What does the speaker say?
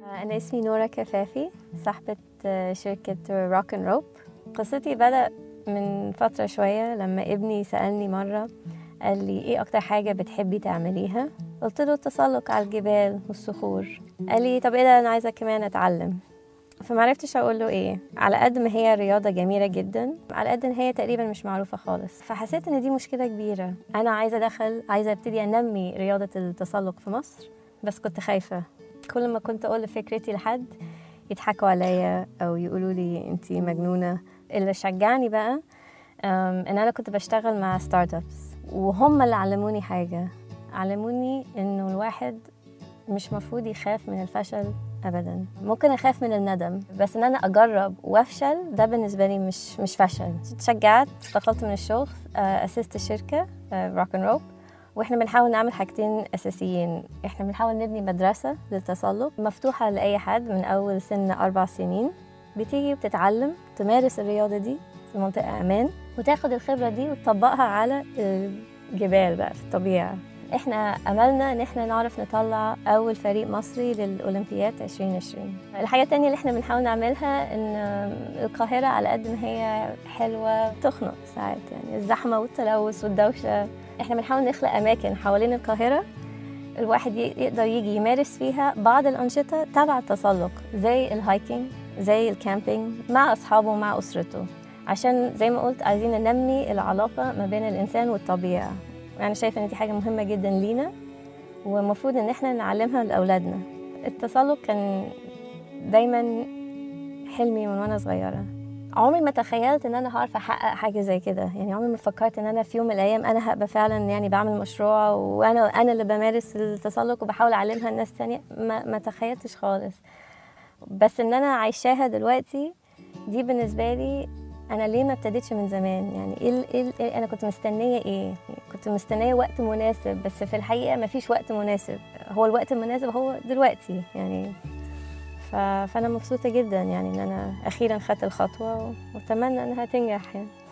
أنا اسمي نورا كفافي صاحبة شركة روك اند روب قصتي بدأ من فترة شوية لما ابني سألني مرة قال لي إيه أكتر حاجة بتحبي تعمليها؟ قلت له التسلق على الجبال والصخور قال لي طب إيه ده أنا عايزة كمان أتعلم فمعرفتش أقول له إيه على قد ما هي رياضة جميلة جدا على قد إن هي تقريبا مش معروفة خالص فحسيت إن دي مشكلة كبيرة أنا عايزة أدخل عايزة أبتدي أنمي رياضة التسلق في مصر بس كنت خايفة كل ما كنت أقول فكرتي لحد يضحكوا عليا أو يقولوا لي أنت مجنونة اللي شجعني بقى إن أنا كنت بشتغل مع ستارت أبس وهم اللي علموني حاجة علموني إنه الواحد مش مفروض يخاف من الفشل ابدا ممكن اخاف من الندم بس ان انا اجرب وافشل ده بالنسبه لي مش مش فشل اتشجعت استقلت من الشغل اسست الشركه روك اند روب واحنا بنحاول نعمل حاجتين اساسيين احنا بنحاول نبني مدرسه للتسلق مفتوحه لاي حد من اول سن اربع سنين بتيجي وبتتعلم تمارس الرياضه دي في منطقه امان وتاخد الخبره دي وتطبقها على الجبال بقى في الطبيعه احنا املنا ان احنا نعرف نطلع اول فريق مصري للاولمبياد 2020 الحاجه التانية اللي احنا بنحاول نعملها ان القاهره على قد ما هي حلوه تخنق ساعات يعني الزحمه والتلوث والدوشه احنا بنحاول نخلق اماكن حوالين القاهره الواحد يقدر يجي يمارس فيها بعض الانشطه تبع التسلق زي الهايكنج زي الكامبينج مع اصحابه ومع اسرته عشان زي ما قلت عايزين ننمي العلاقه ما بين الانسان والطبيعه أنا شايفة إن دي حاجة مهمة جدا لينا والمفروض إن إحنا نعلمها لأولادنا التسلق كان دايما حلمي من وأنا صغيرة عمري ما تخيلت إن أنا هعرف أحقق حاجة زي كده يعني عمري ما فكرت إن أنا في يوم من الأيام أنا هبقى فعلا يعني بعمل مشروع وأنا أنا اللي بمارس التسلق وبحاول أعلمها لناس تانية ما, ما تخيلتش خالص بس إن أنا عايشاها دلوقتي دي بالنسبة لي انا ليه ما ابتديتش من زمان يعني ايه إيه, إيه انا كنت مستنيه ايه كنت مستنيه وقت مناسب بس في الحقيقه ما فيش وقت مناسب هو الوقت المناسب هو دلوقتي يعني ف... فانا مبسوطه جدا يعني ان انا اخيرا خدت الخطوه واتمنى انها تنجح يعني